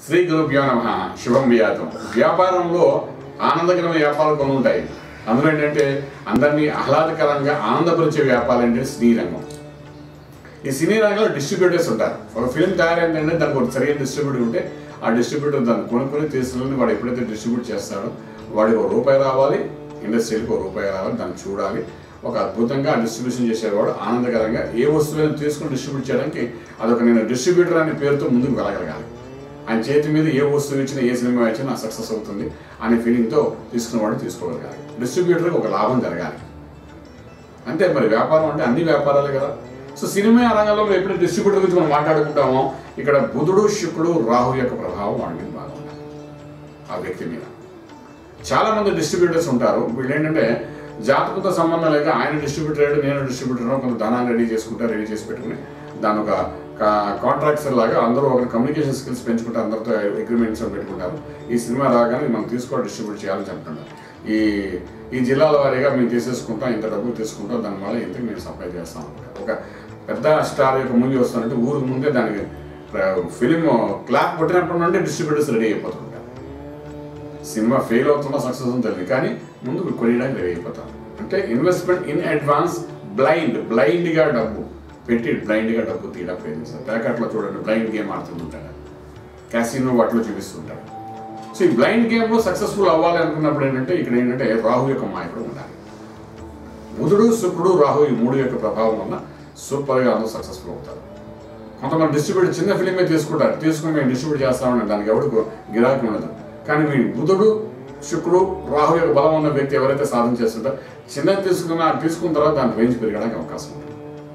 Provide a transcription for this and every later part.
శ్రీ గురుభ్యో నమ శుభం వ్యాతం వ్యాపారంలో ఆనందకరమైన వ్యాపారాలు కొన్ని ఉంటాయి అందులో ఏంటంటే అందరినీ ఆహ్లాదకరంగా ఆనందపరిచే వ్యాపారం అంటే సినీ రంగం ఈ సినీ రంగంలో డిస్ట్రిబ్యూటర్స్ ఉంటారు ఒక ఫిల్మ్ తయారైందంటే దానికి ఒక సరైన డిస్ట్రిబ్యూటర్ ఉంటే ఆ డిస్ట్రిబ్యూటర్ దాన్ని కొనుక్కొని తీసుకుని వాడు ఎప్పుడైతే డిస్ట్రిబ్యూట్ చేస్తాడో వాడికి ఒక రూపాయి రావాలి ఇండస్ట్రీకి ఒక రూపాయి రావాలి దాన్ని చూడాలి ఒక అద్భుతంగా డిస్ట్రిబ్యూషన్ చేసేవాడు ఆనందకరంగా ఏ వస్తువులను తీసుకుని డిస్ట్రిబ్యూట్ చేయడానికి అదొక నేను డిస్ట్రిబ్యూటర్ అనే పేరుతో ముందుకు వెళ్ళగలగాలి ఆయన చేతి మీద ఏ వస్తువు ఇచ్చినా ఏ సినిమా ఇచ్చినా సక్సెస్ అవుతుంది అనే ఫీలింగ్తో తీసుకున్నవాడు తీసుకోగలగాలి డిస్ట్రిబ్యూటర్కి ఒక లాభం జరగాలి అంతే మరి వ్యాపారం అంటే అన్ని వ్యాపారాలే కదా సో సినిమా రంగంలో మనం ఎప్పుడు డిస్ట్రిబ్యూటర్ గురించి మనం మాట్లాడుకుంటామో ఇక్కడ బుధుడు శుక్రుడు రాహు యొక్క ప్రభావం వాడి మీద బాగా ఉండాలి ఆ వ్యక్తి మీద చాలా మంది డిస్ట్రిబ్యూటర్స్ ఉంటారు వీళ్ళు ఏంటంటే జాతకంతో సంబంధం లేక ఆయన డిస్ట్రిబ్యూటర్ అయ్యాడు నేను డిస్ట్రిబ్యూటర్ కొంత ధనాన్ని రెడీ చేసుకుంటారు రెడీ చేసి పెట్టుకుని దాని ఒక కాంట్రాక్ట్స్ లాగా అందరూ ఒక కమ్యూనికేషన్ స్కిల్స్ పెంచుకుంటారు అందరితో అగ్రిమెంట్స్ పెట్టుకుంటారు ఈ సినిమా రాగానే మనం తీసుకోవాలి డిస్ట్రిబ్యూట్ చేయాలని చెప్తుంటారు ఈ ఈ జిల్లాల వారీగా మేము తీసేసుకుంటాం ఇంత డబ్బు తీసుకుంటాం దానివల్ల ఇంతకు మేము సప్లై చేస్తాం అనుకుంటాం ఒక పెద్ద స్టార్ యొక్క మూవీ వస్తుందంటే ఊరికి ముందే దానికి ఫిలిం క్లాప్ కొట్టినప్పటి నుండి డిస్ట్రిబ్యూటర్స్ రెడీ అయిపోతుంటారు సినిమా ఫెయిల్ అవుతుందో సక్సెస్ అవుతుందో తెలియదు కానీ ముందు కొనియడానికి రెడీ అయిపోతాం అంటే ఇన్వెస్ట్మెంట్ ఇన్ అడ్వాన్స్ బ్లైండ్ బ్లైండ్గా డబ్బు పెట్టి బ్లైండ్గా డబ్బు తీయడం ప్రయత్నిస్తారు ప్యాకెట్లో చూడండి బ్లైండ్ గేమ్ ఆడుతుంటాడు క్యాసినో వాటిలో చూపిస్తుంటాడు సో ఈ బ్లైండ్ గేమ్లో సక్సెస్ఫుల్ అవ్వాలి అనుకున్నప్పుడు ఏంటంటే ఇక్కడ ఏంటంటే రాహు యొక్క మాయకుడు ఉండాలి బుధుడు శుక్రుడు రాహు ఈ మూడు యొక్క ప్రభావం వల్ల సూపర్గా అందరూ సక్సెస్ఫుల్ అవుతారు కొంతమంది డిస్ట్రిబ్యూటర్ చిన్న ఫిలిమే తీసుకుంటారు తీసుకుని మేము డిస్ట్రిబ్యూట్ చేస్తామని దానికి ఎవరికి గిరాకీ ఉండదు కానీ మీ బుధుడు శుక్రుడు రాహు యొక్క బలం ఉన్న వ్యక్తి ఎవరైతే సాధన చేస్తుంటారో చిన్నది తీసుకున్నా తీసుకున్న తర్వాత దాని రేంజ్ పెరగడానికి అవకాశం ఉంటుంది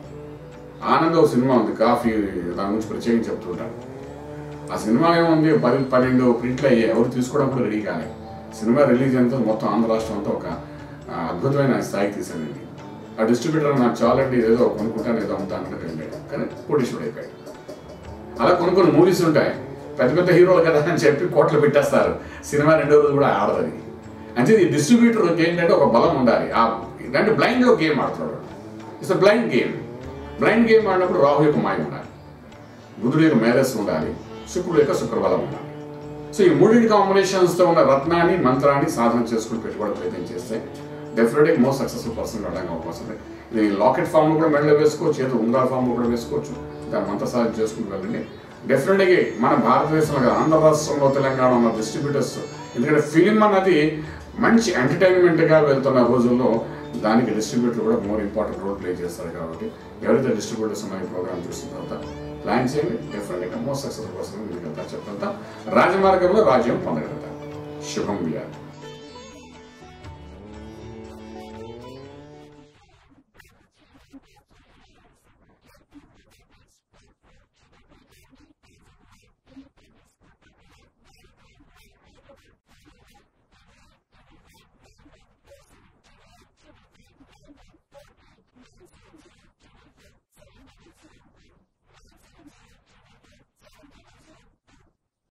ఆనందం ఒక సినిమా ఉంది కాఫీ దాని గురించి ప్రత్యేకంగా చెప్తుంటారు ఆ సినిమా ఏముంది పది పన్నెండు ప్రింట్లు అయ్యాయి ఎవరు తీసుకోవడం కూడా రెడీ కానీ సినిమా రిలీజ్ అయిన తర్వాత మొత్తం ఆంధ్ర రాష్ట్రం అంతా ఒక ఆ, అద్భుతమైన స్థాయికి తీసానండి ఆ డిస్ట్రిబ్యూటర్ నాకు చాలండి ఏదో కొనుక్కుంటాను ఏదో అమ్ముతాను అంటే వెళ్ళాడు కానీ కోటీశ్వరుడు అయిపోయాడు అలా కొన్ని కొన్ని మూవీస్ ఉంటాయి పెద్ద పెద్ద హీరోలు కదా అని చెప్పి కోట్లు పెట్టేస్తారు సినిమా రెండో రోజు కూడా ఆడదు అది అంటే ఈ డిస్ట్రిబ్యూటర్కి ఏంటంటే ఒక బలం ఉండాలి ఆ అంటే బ్లైండ్లో గేమ్ ఆడుతున్నాడు it's blind game blind game ఆడినప్పుడు రాహు యొక్క మాయ ఉండాలి బుధుడు యొక్క మేధస్సు ఉండాలి శుక్రుడు యొక్క శుక్రబలం ఉండాలి సో ఈ మూడింటి కాంబినేషన్స్తో ఉన్న రత్నాన్ని మంత్రాన్ని సాధన చేసుకుని పెట్టుకోవడం ప్రయత్నం చేస్తే డెఫినెట్గా మోస్ట్ సక్సెస్ఫుల్ పర్సన్ రావడానికి అవకాశం ఉంది ఇది లాకెట్ ఫామ్లో కూడా మెడలో వేసుకోవచ్చు ఏదో ఉంగరాల ఫామ్లో కూడా వేసుకోవచ్చు దాని మంత్ర సాధన చేసుకుని వెళ్ళండి డెఫినెట్గా మన భారతదేశంలో కాదు, ఆంధ్ర రాష్ట్రంలో తెలంగాణ ఉన్న డిస్ట్రిబ్యూటర్స్ ఎందుకంటే ఫిలిం అన్నది మంచి ఎంటర్టైన్మెంట్గా వెళ్తున్న రోజుల్లో దానికి డిస్ట్రిబ్యూటర్ కూడా మోర్ ఇంపార్టెంట్ రోల్ ప్లే చేస్తారు కాబట్టి ఎవరైతే డిస్ట్రిబ్యూటర్స్ ఉన్న ఈ ప్రోగ్రామ్ చూసిన తర్వాత ప్లాన్ చేయండి డెఫినెట్గా మోస్ట్ సక్సెస్ఫుల్ పర్సన్ మీకు చెప్తా రాజమార్గంలో రాజ్యం పొందగలుగుతారు శుభం వ్యాధి